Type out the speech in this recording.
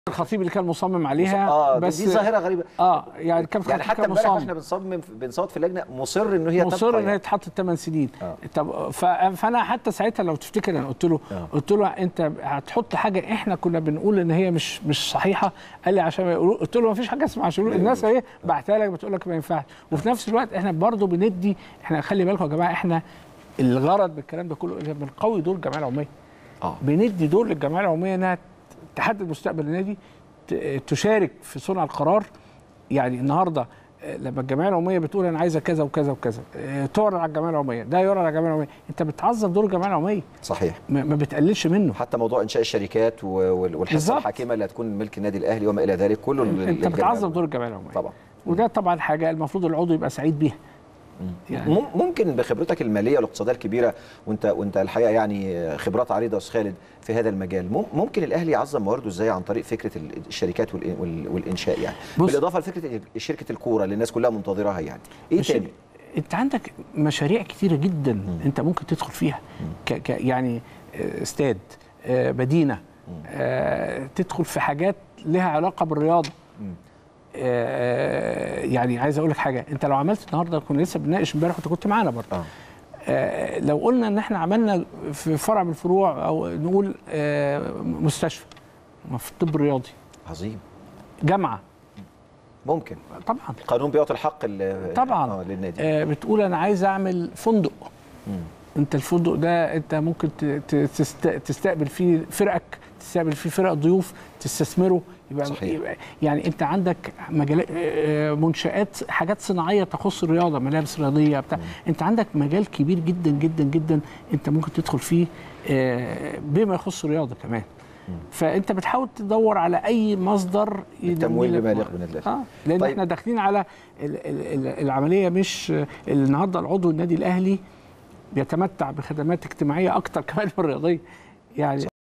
الخطيب اللي كان مصمم عليها اه بس دي ظاهره غريبه اه يعني كان يعني الخطيب حتى كان امبارح مصمم واحنا بنصمم بنصوت في اللجنه مصر ان هي مصر تبقى ان هي يعني. تتحط الثمان سنين آه. طب ف- فانا حتى ساعتها لو تفتكر انا قلت له آه. قلت له انت هتحط حاجه احنا كنا بنقول ان هي مش مش صحيحه قال لي عشان ما يقولوا قلت له ما فيش حاجه اسمها عشان يقولوا الناس اهي بعتها لك بتقول لك ما ينفعش وفي نفس الوقت احنا برضو بندي احنا خلي بالكم يا جماعه احنا الغرض من الكلام ده كله إن بنقوي دور الجمعيه العموميه اه بندي دور للجمعيه العموميه انها تحدد مستقبل النادي ت- تشارك في صنع القرار يعني النهارده آه، لما الجمعيه العموميه بتقول انا عايزه كذا وكذا وكذا آه، تعرض على الجمعيه العموميه ده يعرض على الجمعيه العموميه انت بتعظم دور الجمعيه العموميه صحيح ما ما بتقللش منه حتى موضوع انشاء الشركات و- وال- والحصه بالظبط. الحاكمه اللي هتكون ملك النادي الاهلي وما الى ذلك كله لل- انت للجمعية بتعظم دور الجمعيه العموميه طبعا وده طبعا حاجه المفروض العضو يبقى سعيد بيها يعني مم- ممكن بخبرتك الماليه والاقتصاديه الكبيره وانت وانت الحقيقه يعني خبرات عريضه يا استاذ خالد في هذا المجال مم- ممكن الاهلي يعظم موارده ازاي عن طريق فكره ال- الشركات والإن- وال- والانشاء يعني بص- بالاضافه لفكره شركه الكوره اللي الناس كلها منتظراها يعني ايه مش- تاني انت عندك مشاريع كتيره جدا انت ممكن تدخل فيها ك ك يعني آه، استاد آه، مدينه آه، تدخل في حاجات لها علاقه بالرياضه آه، يعني عايز اقول لك حاجه انت لو عملت النهارده كنا لسه بنناقش امبارح وانت كنت معانا برضه اه آه، لو قلنا ان احنا عملنا في فرع من الفروع او نقول آه، مستشفى في الطب الرياضي عظيم جامعه ممكن طبعا القانون بيعطي الحق ال- طبعا آه للنادي آه، بتقول انا عايز اعمل فندق مم. انت الفندق ده انت ممكن ت- ت- تست- تستقبل فيه فرقك تستقبل فيه فرق ضيوف تستثمره يبقى, صحيح. يبقى يعني انت عندك مجالات آه، منشات حاجات صناعيه تخص الرياضه ملابس رياضيه بتاع انت عندك مجال كبير جدا جدا جدا انت ممكن تدخل فيه آه، بما يخص الرياضه كمان فانت بتحاول تدور على اي مصدر التمويل يديلك بما م- يليق بالنادي الأهلي. اه لان طيب. طيب. احنا داخلين على ال- ال- ال- العمليه مش النهارده العضو النادي الاهلي بيتمتع بخدمات اجتماعيه اكتر كمان من الرياضيه يعني